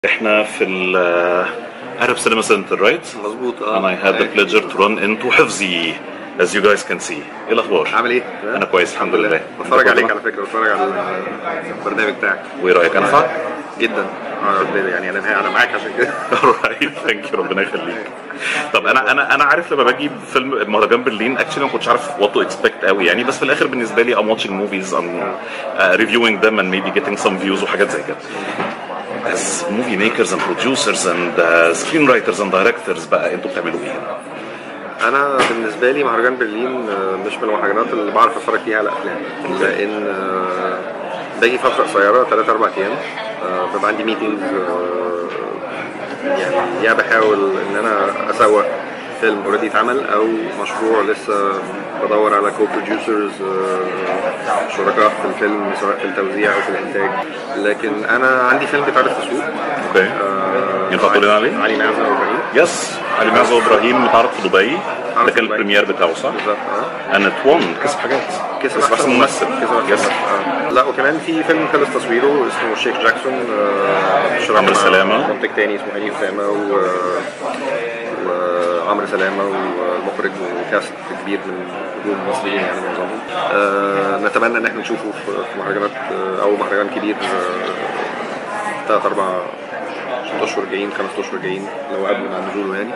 احنا في ال Arab Cinema Center right? مظبوط and I had the pleasure to run into حفظي as you guys can see ايه الاخبار؟ عامل ايه؟ انا كويس الحمد لله بتفرج عليك على فكره بتفرج على البرنامج بتاعك وايه رايك انفع؟ جدا اه يعني انا انا معاك عشان كده alright ثانك يو ربنا يخليك طب انا انا انا عارف لما باجي فيلم مهرجان برلين اكشلي ما كنتش عارف وات تو اكسبكت قوي يعني بس في الاخر بالنسبه لي I'm watching movies I'm uh, reviewing them and maybe getting some views وحاجات زي كده as movie makers and producers and uh, screenwriters and directors بقى انتوا بتعملوا ايه؟ انا بالنسبه لي مهرجان برلين آه، مش من المهرجانات اللي بعرف اتفرج فيها على افلام لان آه، باجي فتره قصيره 3 4 ايام آه، بيبقى عندي ميتنجز يعني يا بحاول ان انا اسوق فيلم اوريدي اتعمل او مشروع لسه بدور على كو بروديوسرز شركاء في الفيلم سواء في التوزيع او في الانتاج لكن انا عندي فيلم بيتعرض في السوق اوكي آه، ينفع تقول لنا عليه؟ علي معزه وابراهيم يس علي معزة وابراهيم متعرض في دبي عرض ده في كان دبي. البريمير بتاعه صح؟ بالظبط اه انا توان كسب حاجات كسب كسب احسن ممثل كسب احسن يس ممثل آه. لا وكمان في فيلم خلص تصويره اسمه شيخ جاكسون آه، شراكة عمرو مع سلامة. منتج تاني اسمه هاني اسامه و وعمرو سلامه والمخرج وكاست كبير من نجوم مصريين يعني معظمهم آه نتمنى ان احنا نشوفه في في مهرجانات آه، او مهرجان كبير ثلاث اربع ست اشهر جايين خمس اشهر جايين لو قبل ما نزوله يعني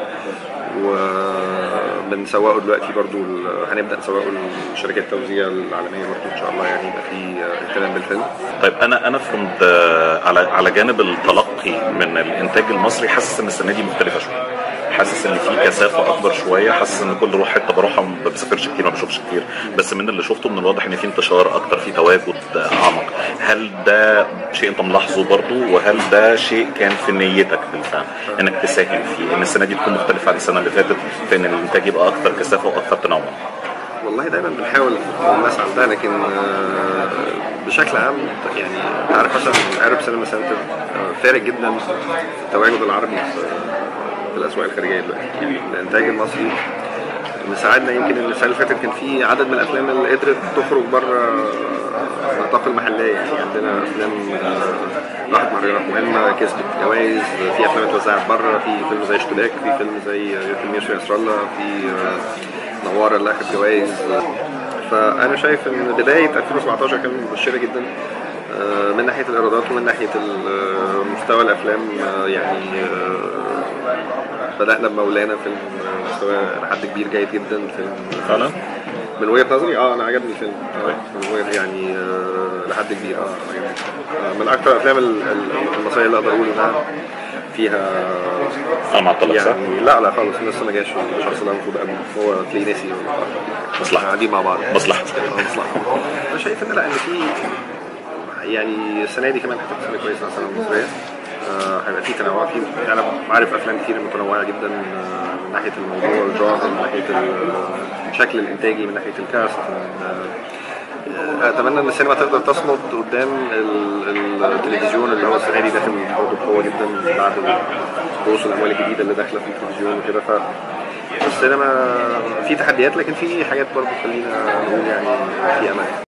وبنسوقه دلوقتي برضو ال- هنبدا نسوقه لشركات التوزيع العالميه برضو ان شاء الله يعني يبقى في آه، اهتمام بالفيلم طيب انا انا فروم على على جانب التلقي من الانتاج المصري حاسس ان السنه دي مختلفه شويه حاسس ان في كثافه اكبر شويه حاسس ان كل روح حته بروحها ما بسافرش كتير ما بشوفش كتير بس من اللي شفته من الواضح ان في انتشار اكتر في تواجد اعمق هل ده شيء انت ملاحظه برضو وهل ده شيء كان في نيتك بالفعل انك تساهم فيه ان السنه دي تكون مختلفه عن السنه اللي فاتت في ان الانتاج يبقى اكتر كثافه واكثر تنوع والله دايما بنحاول نسعى لده لكن آه، بشكل عام يعني انت عارف مثلا الارب سينما سنتر فارق جدا في التواجد العربي في في الاسواق الخارجيه دلوقتي يعني الانتاج المصري مساعدنا يمكن ان السنه اللي فاتت كان في عدد من الافلام اللي قدرت تخرج بره نطاق المحليه يعني عندنا افلام آه، راحت مهرجانات مهمه كسبت جوائز في افلام اتوزعت بره في فيلم زي اشتباك في فيلم زي فيلم يوسف نصر الله في آه، نوارة اللي اخد جوائز فانا شايف ان بدايه 2017 كانت مبشره جدا آه، من ناحيه الايرادات ومن ناحيه ال- مستوى الافلام آه، يعني آه، بدانا بمولانا فيلم آه، مستوى لحد كبير جيد جدا فيلم فعلا من وجهه نظري اه انا عجبني الفيلم آه، من وجهه يعني آه، لحد كبير اه عجبني آه، من اكثر الافلام ال- ال- المصريه اللي اقدر اقول انها فيها انا مع الطلب صح؟ يعني لا لا خالص لسه ما جاش الشخص اللي المفروض قبله هو تلاقيه نسي مصلحة. قاعدين مع بعض مصلحة. اه مصلحه انا شايف ان لا ان في يعني السنه دي كمان هتبقى سنه كويسه على السينما المصريه آه، هيبقى في تنوع في انا عارف افلام كتير متنوعه جدا آه، من ناحيه الموضوع الجانر من ناحيه ال- الشكل الانتاجي من ناحيه الكاست من آه، اتمنى ان السينما تقدر تصمد قدام ال- ال- التلفزيون اللي هو السنه دي داخل برضه بقوه جدا بعد رؤوس الاموال الجديده اللي داخله في التلفزيون وكده ف السينما في تحديات لكن في حاجات برضه تخلينا نقول يعني في امل